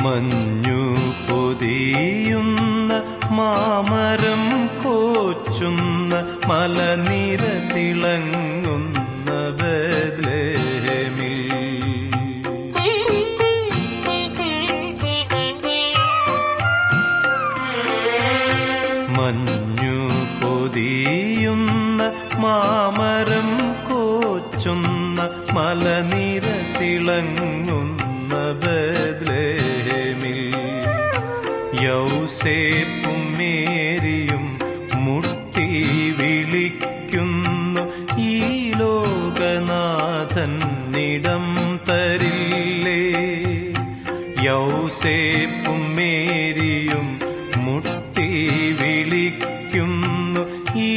മഞ്ഞു പൊതിയുന്ന മാമരം കോച്ചുന്ന മലനിര തിളങ്ങുന്ന ബദ്ലേമിൽ മഞ്ഞു പൊതിയുന്ന മാമരം കോച്ചുന്ന മലനിര തിളങ്ങുന്ന ബദ്ലേമിൽ യൗസേപ്പും മേരിയും മുട്ടി വിളിക്കുന്നു ഈ ലോകനാഥന്നിടം തരില്ലേ യൗസേപ്പും മേരിയും മുട്ടി വിളിക്കുന്നു ഈ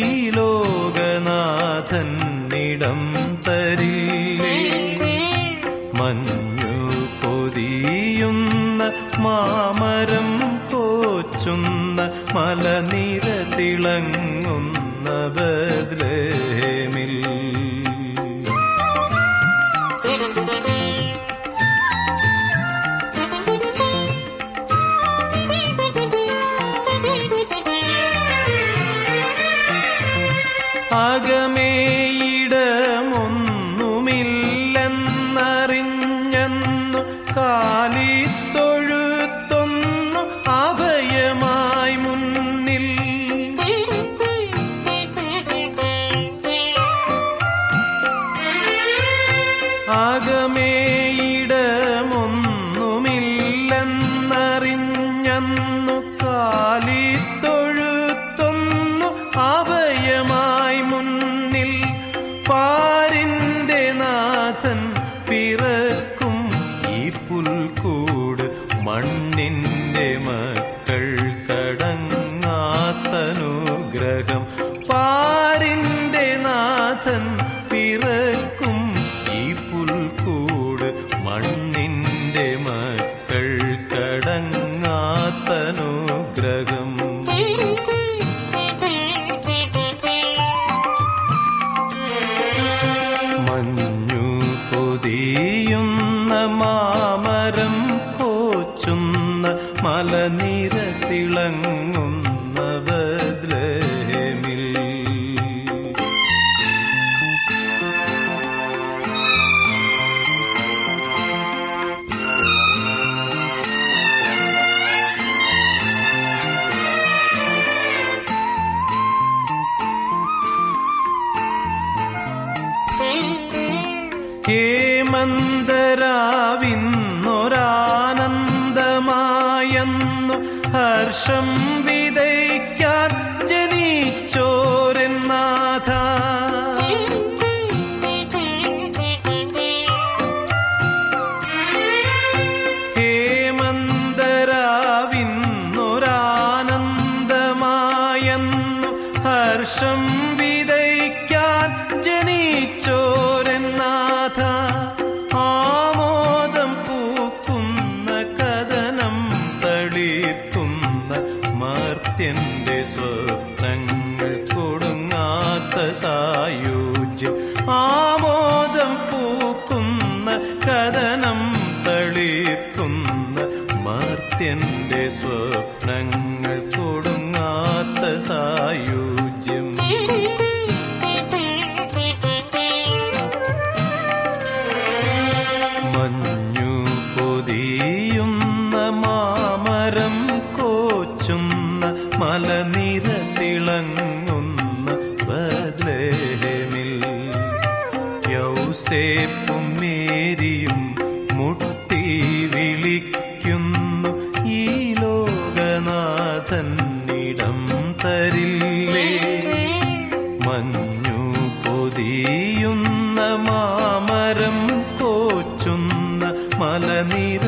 ലോകനാഥന്നിടം തരില്ലേ മഞ്ഞു പൊതിയുന്ന മാമരം കോച്ചുന്ന മലനിര തിളങ്ങുന്ന ബദ്ലേമിൽ അകമേയിടമൊന്നുമില്ലെന്നറിഞ്ഞെന്നു കാലിത്തൊഴുത്തൊന്നു അഭയമായി മുന്നിൽ അകമേയിടമൊന്നുമില്ലെന്നറിഞ്ഞെന്നു കാലിത്തൊഴുത്തൊന്നു അഭയമായി മുന്നിൽ പാരിന്റെ നാഥൻ പിറക്കും ഈ പുൽക്കൂട് മണ്ണിന്റെ മക്കൾ കടങ്ങാത്തനുഗ്രഹം പാരിന്റെ നാഥൻ പിറക്കും ഈ പുൽക്കൂട് മണ്ണിന്റെ മക്കൾ കടങ്ങാത്തനുഗ്രഹം മഞ്ഞു പൊതിയുന്ന മാമരം കോച്ചുന്ന മലനിര തിളങ്ങുന്ന ബദ്ലേമിൽ ഹേമന്തരാവിന്നൊരാനന്ദമായെന്നു ഹർഷം വിതയ്ക്കാൻ ജനിച്ചോരെന്നാഥ ഹേമന്തരാവിന്നൊരാനന്ദമായെന്നു ഹർഷം വിതയ്ക്കാൻ ജനിച്ചോരെന്നാഥ ആമോദം പൂക്കുന്ന കഥനം തളിർക്കുന്ന മർത്യന്റെ സ്വപ്നങ്ങൾ കൊടുങ്ങാത്ത സായുജ്യം ആമോദം പൂക്കുന്ന കഥനം തളിർക്കുന്ന മർത്യന്റെ സ്വപ്നങ്ങൾ കൊടുങ്ങാത്ത സായുജ്യം മഞ്ഞു പൊതിയുന്ന മാമരം കോച്ചുന്ന മലനിര തിളങ്ങുന്ന ബദ്ലേമിൽ യൗസേപ്പും മേരിയും മുട്ടി വിളിക്കുന്നു ഈ ലോകനാഥന്നിടം തരില്ലേ മഞ്ഞു പൊതിയുന്ന മാമരം കോച്ചുന്ന മലനിര